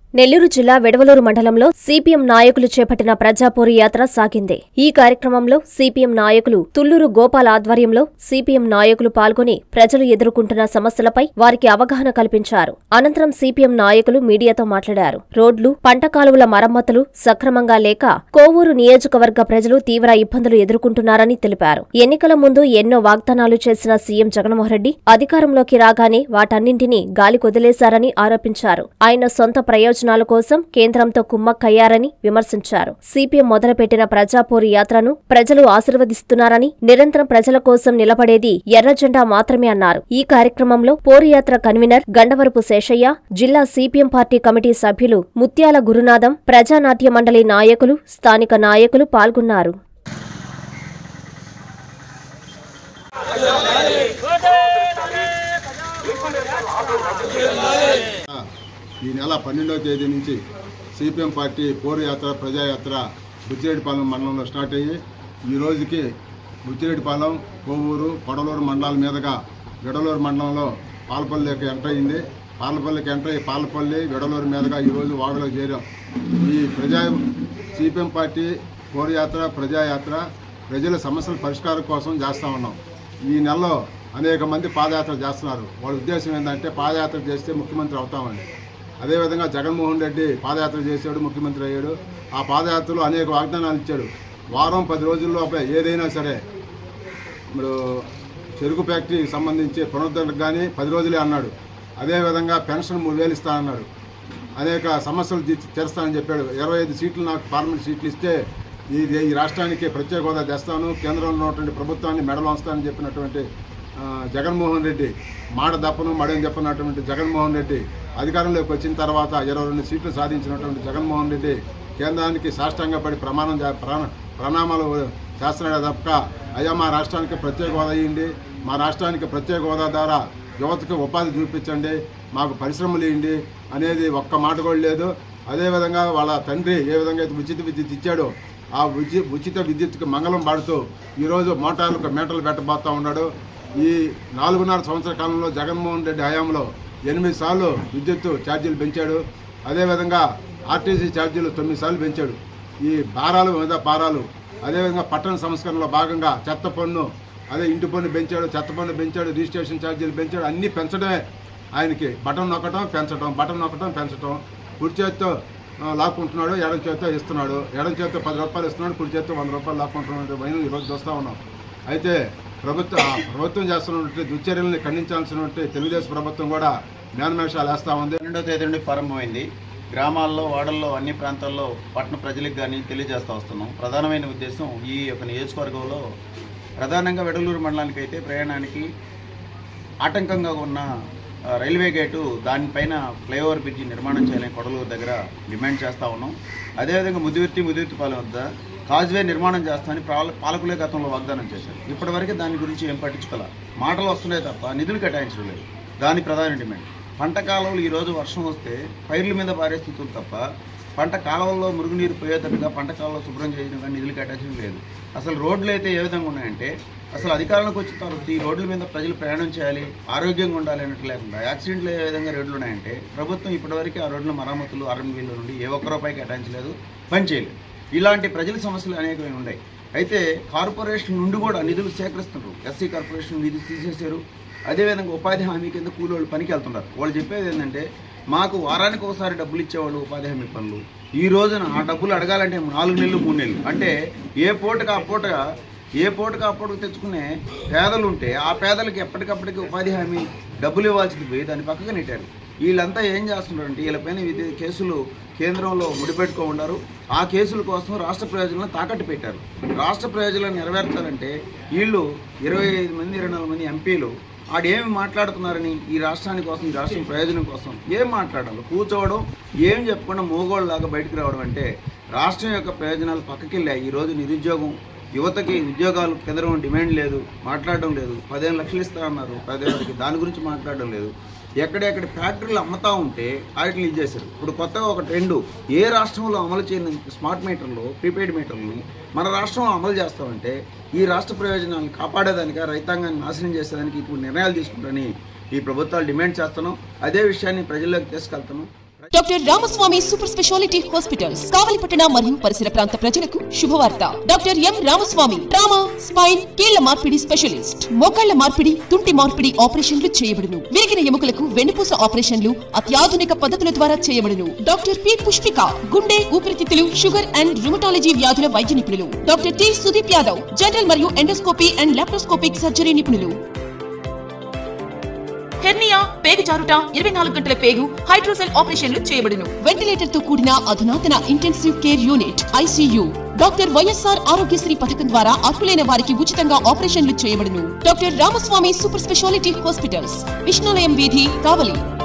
నెల్లూరు జిల్లా వెడవలూరు మండలంలో సిపిఎం నాయకులు చేపట్టిన ప్రజాపోరు యాత్ర సాగింది ఈ కార్యక్రమంలో సిపిఎం నాయకులు తుళ్లూరు గోపాల్ ఆధ్వర్యంలో సిపిఎం నాయకులు పాల్గొని ప్రజలు ఎదుర్కొంటున్న సమస్యలపై వారికి అవగాహన కల్పించారు అనంతరం సిపిఎం నాయకులు మీడియాతో మాట్లాడారు రోడ్లు పంట కాలువల మరమ్మతులు సక్రమంగా లేక కోవూరు నియోజకవర్గ ప్రజలు తీవ్ర ఇబ్బందులు ఎదుర్కొంటున్నారని తెలిపారు ఎన్నికల ముందు ఎన్నో వాగ్దానాలు చేసిన సీఎం జగన్మోహన్ రెడ్డి అధికారంలోకి రాగానే వాటన్నింటినీ గాలి కొదిలేశారని ఆరోపించారు ఆయన సొంత ప్రయోజనాల కోసం కేంద్రంతో కుమ్మక్కయ్యారని విమర్శించారు సిపిఎం మొదలుపెట్టిన ప్రజాపోరు యాత్రను ప్రజలు ఆశీర్వదిస్తున్నారని నిరంతరం ప్రజల కోసం నిలబడేది ఎర్ర జెండా మాత్రమే అన్నారు ఈ కార్యక్రమంలో పోరు యాత్ర కన్వీనర్ గండవరపు శేషయ్య జిల్లా సిపిఎం పార్టీ కమిటీ సభ్యులు ముత్యాల గురునాథం ప్రజానాట్య మండలి నాయకులు స్థానిక నాయకులు పాల్గొన్నారు ఈ నెల పన్నెండవ తేదీ నుంచి సిపిఎం పార్టీ పోరు యాత్ర ప్రజాయాత్ర బుచ్చిరెడ్డిపాలెం మండలంలో స్టార్ట్ అయ్యి ఈ రోజుకి బుచ్చిరెడ్డిపాలెం కోవూరు కొడలూరు మండలాల మీదుగా విడలూరు మండలంలో పాలపల్లికి ఎంటర్ అయింది పాలపల్లికి ఎంటర్ అయ్యి పాలపల్లి విడలూరు మీదుగా ఈరోజు వాడలో చేరాం ఈ ప్రజా సిపిఎం పార్టీ పోరు యాత్ర ప్రజాయాత్ర ప్రజల సమస్యల పరిష్కారం కోసం చేస్తూ ఉన్నాం ఈ నెలలో అనేక మంది పాదయాత్ర చేస్తున్నారు వాళ్ళ ఉద్దేశం ఏంటంటే పాదయాత్ర చేస్తే ముఖ్యమంత్రి అవుతామని అదేవిధంగా జగన్మోహన్ రెడ్డి పాదయాత్ర చేశాడు ముఖ్యమంత్రి అయ్యాడు ఆ పాదయాత్రలో అనేక వాగ్దానాలు ఇచ్చాడు వారం పది రోజుల్లో ఏదైనా సరే ఇప్పుడు చెరుకు ఫ్యాక్టరీకి సంబంధించి పునరుద్ధరణకు కానీ పది రోజులే అన్నాడు అదేవిధంగా పెన్షన్ మూడు వేలు ఇస్తానన్నాడు అనేక సమస్యలు తీర్చి- తీరుస్తానని చెప్పాడు ఇరవై ఐదు సీట్లు నాకు పార్లమెంట్ సీట్లు ఇస్తే ఈ ఈ రాష్ట్రానికి ప్రత్యేక హోదా తెస్తాను కేంద్రంలో ఉన్నటువంటి ప్రభుత్వాన్ని మెడలు వస్తానని చెప్పినటువంటి ఆ, జగన్మోహన్ రెడ్డి మాట దప్పను మడని చెప్పినటువంటి జగన్మోహన్ రెడ్డి అధికారంలోకి వచ్చిన తర్వాత ఇరవై రెండు సీట్లు సాధించినటువంటి జగన్మోహన్ రెడ్డి కేంద్రానికి సాష్టాంగపడి ప్రమాణం చే- ప్రణా- ప్రణామాలు చేస్తున్నాడే తప్ప అయ్యా మా రాష్ట్రానికి ప్రత్యేక హోదా ఇవ్వండి మా రాష్ట్రానికి ప్రత్యేక హోదా ద్వారా యువతకు ఉపాధి చూపించండి మాకు పరిశ్రమలు ఇవ్వండి అనేది ఒక్క మాట కూడా లేదు అదేవిధంగా వాళ్ళ తండ్రి ఏ విధంగా అయితే ఉచిత విద్యుత్ ఇచ్చాడో ఆ ఉచి ఉచిత విద్యుత్కి మంగళం పాడుతూ ఈరోజు మోటార్లకు మీటర్లు పెట్టబోతా ఉన్నాడు ఈ నాలుగున్నర సంవత్సర కాలంలో జగన్మోహన్ రెడ్డి హయాంలో ఎనిమిది సార్లు విద్యుత్ ఛార్జీలు పెంచాడు అదేవిధంగా ఆర్టీసీ ఛార్జీలు తొమ్మిది సార్లు పెంచాడు ఈ భారాలు మీద భారాలు అదేవిధంగా పట్టణ సంస్కరణలో భాగంగా చెత్త పన్ను అదే ఇంటి పన్ను పెంచాడు చెత్త పన్ను పెంచాడు రిజిస్ట్రేషన్ ఛార్జీలు పెంచాడు అన్నీ పెంచడమే ఆయనకి బటన్ నొక్కటం పెంచడం బటన్ నొక్కటం పెంచడం కుడి చేత్తో ఆ, లాక్కుంటున్నాడు ఎడం చేత్తో ఇస్తున్నాడు ఎడం చేత్తో పది రూపాయలు ఇస్తున్నాడు కుడి చేత్తో వంద రూపాయలు లాక్కుంటున్నాడు వైను ఈరోజు చూస్తూ ఉన్నాం అయితే ప్రభుత్వ ఆ ప్రభుత్వం చేస్తున్నటువంటి దుశ్చర్యల్ని ఖండించాల్సినటువంటి తెలుగుదేశం ప్రభుత్వం కూడా మేనమేషాలు వేస్తూ ఉంది పన్నెండో తేదీ నుండి ప్రారంభమైంది గ్రామాల్లో వాడల్లో అన్ని ప్రాంతాల్లో పట్టణ ప్రజలకు కానీ తెలియజేస్తూ వస్తున్నాం ప్రధానమైన ఉద్దేశం ఈ యొక్క నియోజకవర్గంలో ప్రధానంగా వెడలూరు మండలానికి అయితే ప్రయాణానికి ఆటంకంగా ఉన్న ఆ, రైల్వే గేటు దానిపైన ఫ్లైఓవర్ బ్రిడ్జి నిర్మాణం చేయాలని కొడలూరు దగ్గర డిమాండ్ చేస్తూ ఉన్నాం అదేవిధంగా ముదివర్తి ముదివర్తిపాలెం వద్ద కాజ్వే నిర్మాణం చేస్తామని పాల పాలకులే గతంలో వాగ్దానం చేశారు ఇప్పటివరకు దాని గురించి ఏం పట్టించుకోలే మాటలు వస్తున్నాయి తప్ప నిధులు కేటాయించడం లేదు దాని ప్రధాన డిమాండ్ పంట కాలువలు ఈరోజు వర్షం వస్తే పైర్ల మీద పారే స్థితులు తప్ప పంట కాలువల్లో మురుగునీరు పోయేటట్టుగా పంట కాలువలో శుభ్రం చేయడం కానీ నిధులు కేటాయించడం లేదు అసలు రోడ్లు అయితే ఏ విధంగా ఉన్నాయంటే అసలు అధికారంలోకి వచ్చిన తర్వాత ఈ రోడ్ల మీద ప్రజలు ప్రయాణం చేయాలి ఆరోగ్యంగా ఉండాలి అన్నట్టు లేకుండా యాక్సిడెంట్లు ఏ విధంగా రోడ్లు ఉన్నాయంటే ప్రభుత్వం ఇప్పటివరకు ఆ రోడ్ల మరమ్మతులు ఆర్ఎంబీల నుండి ఏ ఒక్క రూపాయి కేటాయించలేదు పని చేయలేదు ఇలాంటి ప్రజల సమస్యలు అనేకమైన ఉన్నాయి అయితే కార్పొరేషన్ నుండి కూడా నిధులు సేకరిస్తున్నారు ఎస్సీ కార్పొరేషన్ నిధులు తీసేశారు అదేవిధంగా ఉపాధి హామీ కింద కూలోళ్ళు పనికి వెళ్తున్నారు వాళ్ళు చెప్పేది ఏంటంటే మాకు వారానికి ఒకసారి డబ్బులు ఇచ్చేవాళ్ళు ఉపాధి హామీ పనులు ఈ రోజున ఆ డబ్బులు అడగాలంటే నాలుగు నెలలు మూడు నెలలు అంటే ఏ పూటకు ఆ పూటగా ఏ పూటకు ఆ పూటకు తెచ్చుకునే పేదలు ఉంటే ఆ పేదలకు ఎప్పటికప్పటికి ఉపాధి హామీ డబ్బులు ఇవ్వాల్సింది పోయి దాన్ని పక్కకు నెట్టారు వీళ్ళంతా ఏం చేస్తున్నారంటే వీళ్ళపైన ఇది కేసులు కేంద్రంలో ముడిపెట్టుకో ఉన్నారు ఆ కేసుల కోసం రాష్ట్ర ప్రయోజనాలను తాకట్టు పెట్టారు రాష్ట్ర ప్రయోజనాలను నెరవేర్చాలంటే వీళ్ళు ఇరవై ఐదు మంది ఇరవై నాలుగు మంది ఎంపీలు ఆడేమి మాట్లాడుతున్నారని ఈ రాష్ట్రాని కోసం ఈ రాష్ట్రం ప్రయోజనం కోసం ఏం మాట్లాడాలి కూర్చోవడం ఏం చెప్పకుండా మూగోళ్ళలాగా బయటకు రావడం అంటే రాష్ట్రం యొక్క ప్రయోజనాలు పక్కకి వెళ్ళాయి ఈరోజు నిరుద్యోగం యువతకి ఉద్యోగాలు కేంద్రం డిమాండ్ లేదు మాట్లాడడం లేదు పదిహేను లక్షలు ఇస్తారన్నారు పదిహేనుకి దాని గురించి మాట్లాడడం లేదు ఎక్కడెక్కడ ఫ్యాక్టరీలు అమ్ముతా ఉంటే వాటిని ఇది చేశారు ఇప్పుడు కొత్తగా ఒక ట్రెండ్ ఏ రాష్ట్రంలో అమలు చేయని స్మార్ట్ మీటర్లు ప్రీపెయిడ్ మీటర్లని మన రాష్ట్రంలో అమలు చేస్తామంటే ఈ రాష్ట్ర ప్రయోజనాలను కాపాడేదానికి రైతాంగాన్ని నాశనం చేసేదానికి ఇప్పుడు నిర్ణయాలు తీసుకుంటారని ఈ ప్రభుత్వాలు డిమాండ్ చేస్తున్నాం అదే విషయాన్ని ప్రజల్లోకి తీసుకెళ్తున్నాం doctor Ramaswamy super speciality hospitals కావలిపట్టణ మరియు పరిసర ప్రాంత ప్రజలకు శుభవార్త doctor M Ramaswamy trauma spine కీళ్ల మార్పిడి స్పెషలిస్ట్ మోకాళ్ల మార్పిడి తుంటి మార్పిడి ఆపరేషన్లు చేయబడును విరిగిన ఎముకలకు వెన్నుపూస ఆపరేషన్లు అత్యాధునిక పద్ధతుల ద్వారా చేయబడును డాక్టర్ పి పుష్పిక గుండె ఊపిరితిత్తులు షుగర్ అండ్ రుమటాలజీ వ్యాధుల వైద్య నిపుణులు doctor T Sudeep Yadav general మరియు ఎండోస్కోపీ అండ్ లాప్రోస్కోపిక్ సర్జరీ నిపుణులు హెర్నియా పేగు జారుట ఇరవై నాలుగు గంటల పేగు హైడ్రోసెల్ ఆపరేషన్లు చేయబడును వెంటిలేటర్ తో కూడిన అధునాతన intensive care unit ICU doctor YSR Aarogyasri పథకం ద్వారా అర్హులైన వారికి ఉచితంగా ఆపరేషన్లు చేయబడును doctor Ramaswamy super speciality hospitals Vishnulayam వీధి కావలి